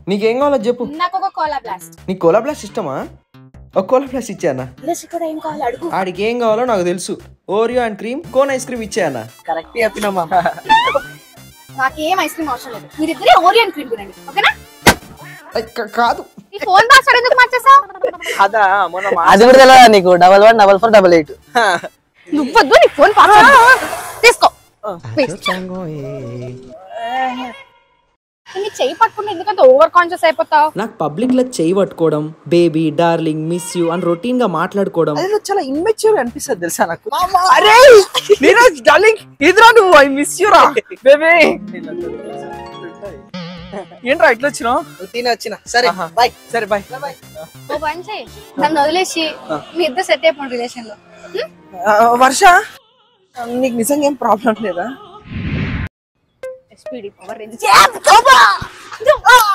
నీకేం కావాలో చెప్పు నాకు ఒక కోలా బ్లాస్ట్ నీకు కోలా ప్లస్ ఇష్టమా ఒక కోలా ప్లస్ ఇచ్చానా డ్రెస్ కూడా ఏం కావాలి అడుగు ఆడికి ఏం కావాలో నాకు తెలుసు Oreo and cream cone ice cream ఇచ్చానా కరెక్ట్ చెప్పినమ్మా నాకేం ఐస్ క్రీమ్ అవసరం లేదు మీరిద్దరే ఓరియన్ క్రీమ్ తినండి ఓకేనా అయ్ క- కాదు ఈ ఫోన్ పాస్వర్డ్ ఎందుకు మార్చేసావు అదా మొన్న మా- అది కూడా తెలియదా నీకు double one double four double eight నువ్వద్దు నీ ఫోన్ పాస్వర్డ్ తీసుకో Waste. నీ చెయ్యి పట్టుకుంటే ఎందుకంటే ఓవర్ కాన్షియస్ అయిపోతావు నాకు పబ్లిక్ లో చేయి పట్టుకోవడం బేబీ డార్లింగ్ మిస్ యూ అని రొటీన్ గా మాట్లాడుకోవడం అది నువ్వు చాలా ఇమ్మెచ్యూర్ అనిపిస్తుంది తెలుసా నాకు అరే నీరజ్ డార్లింగ్ ఇదిరా నువ్వు ఐ మిస్ యూ రా బేబీ ఏంట్రా ఇట్లా వచ్చినావు తిని వచ్చిన సరే ఆహా. బాయ్ సరే బాయ్ ఓ పని చేయి నన్ను వదిలేసి మీ ఇద్దరు సెట్ అయిపోండి రిలేషన్ లో వర్ష నీకు నిజంగా ఏం ప్రాబ్లం లేదా ఎస్పీడి పవర్ రేంజ్